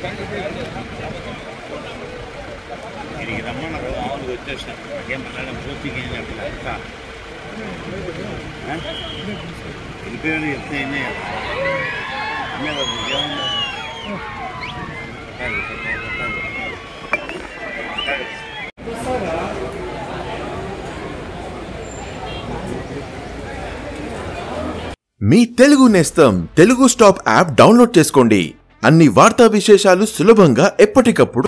దీనికి రమ్మన్నారు మామూలుగా వచ్చేసాను నాకేం మాట్లాడడం పూర్తిగా ఏం చెప్పలేదు అంతా వెళ్ళిపోయాడు చెప్తే ఏం చేయాలి అన్నీ వాళ్ళు నిజంగా కొట్టాలి, కొట్టాలి, కొట్టాలి. కొట్టాలి. మీ తెలుగు నేస్తం తెలుగు స్టాప్ యాప్ డౌన్లోడ్ చేసుకోండి అన్ని వార్తా విశేషాలు సులభంగా ఎప్పటికప్పుడు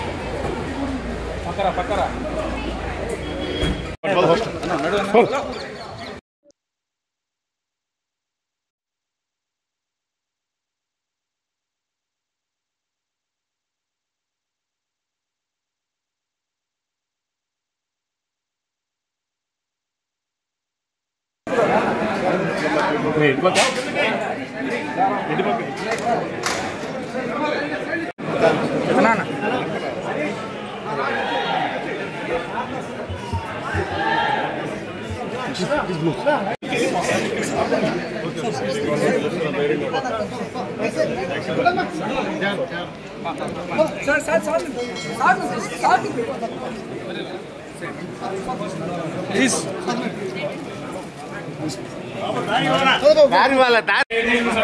దారి వాళ్ళ దారి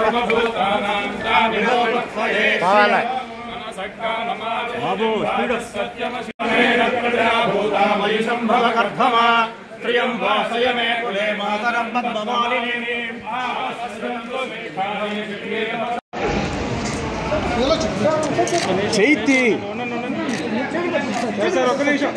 కావాలా బాబు చైతి ఒక నిమిషం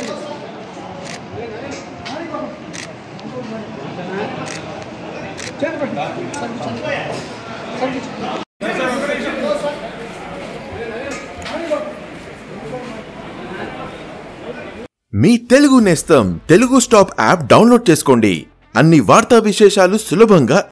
మీ తెలుగు నేస్తం తెలుగు స్టాప్ యాప్ డౌన్లోడ్ చేసుకోండి అన్ని వార్తా విశేషాలు సులభంగా